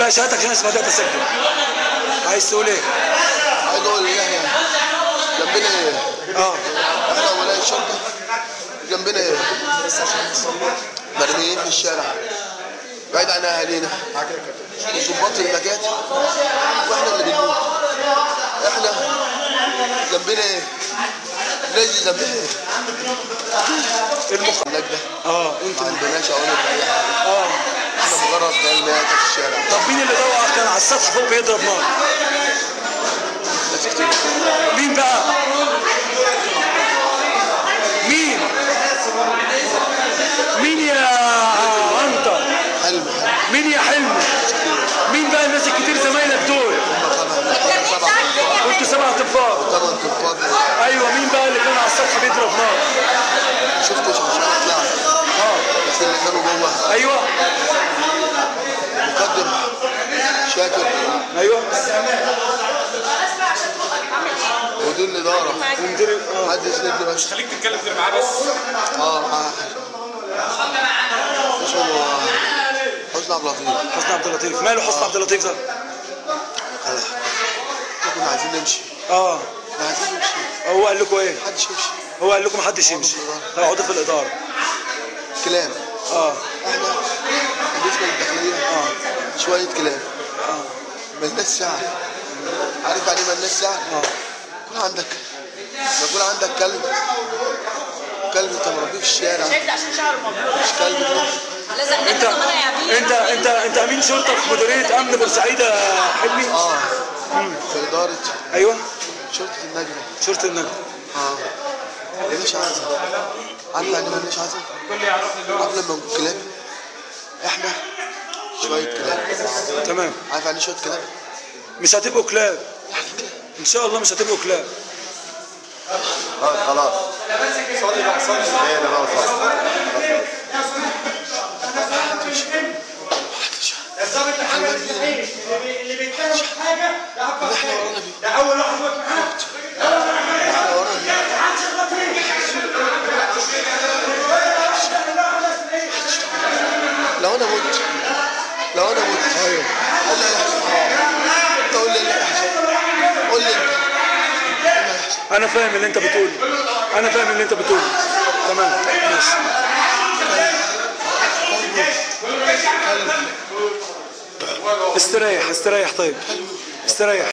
بقى شهادتك عشان اسمها بدات اسجل عايز تقول ايه؟ عايز اقول يحيى جنبنا ايه؟ اه احنا ولاية الشرطة جنبنا ايه؟ مرميين في الشارع بعيد عن اهالينا وظباط المكاتب واحنا اللي بنموت احنا ذنبنا ايه؟ نجي ذنبنا ايه؟ المخ النجدة اه انت ما عندناش اوامر باي حاجة اه احنا مجرد عيال ميتة في الشارع طب مين اللي دوقك كان على السطح فوق بيضرب نار؟ ناس كتير مين بقى؟ مين؟ مين يا انت؟ حلم حلم مين يا حلمي؟ مين بقى الناس الكتير زمايلك دول؟ هم سبعة كنتوا سبع تنفار ثمان تنفار ايوه مين بقى اللي كان على السطح بيضرب نار؟ شفتش عشان طلعت اه بس اللي كانوا جوه ايوه مقدر شاكر ايوه مدير الاداره ومدير اه حد يسند بس خليك تتكلم غير معاه بس اه معاه اسمه حسن عبد اللطيف حسن عبد اللطيف ماله حسن عبد اللطيف ده؟ قال احنا كنا عايزين نمشي اه كنا عايزين نمشي هو قال لكم ايه؟ محدش يمشي هو قال لكم محدش يمشي هيقعدوا في الاداره كلام اه احنا بالنسبه للداخليه اه شويه كلام اه ملناش ساعه عارف يعني إيه ملناش ساعه اه يكون عندك لما يكون عندك كلب كلب انت مربيه في الشارع شد عشان شعره مبروك مش كلب تروح لازم انت انت انت انت امين شرطه في مديريه امن بورسعيد يا حلمي اه في اداره ايوه شرطه النجده شرطه النجد اه مالناش عزم عارف يعني إيه مالناش عزم عارف لما نكون كلاب احنا شويه كلاب تمام عارف يعني إيه شويه كلاب مش هتبقوا كلاب ان شاء الله مش هتبقوا كلاب خلاص خلاص صلي بقى صلي ايه ده بقى صلي اللي بيتكلم في حاجه يعبر احنا ورانا بيه ده اول واحد واقف معاه احنا ورانا بيه لو انا مت لو انا مت ايوه قول لي انت قول لي اللي هيحصل قول لي انت إيه اللي هيحصل انا فاهم اللي انت بتقوله انا فاهم اللي انت بتقوله تمام ماشي استريح استريح طيب استريح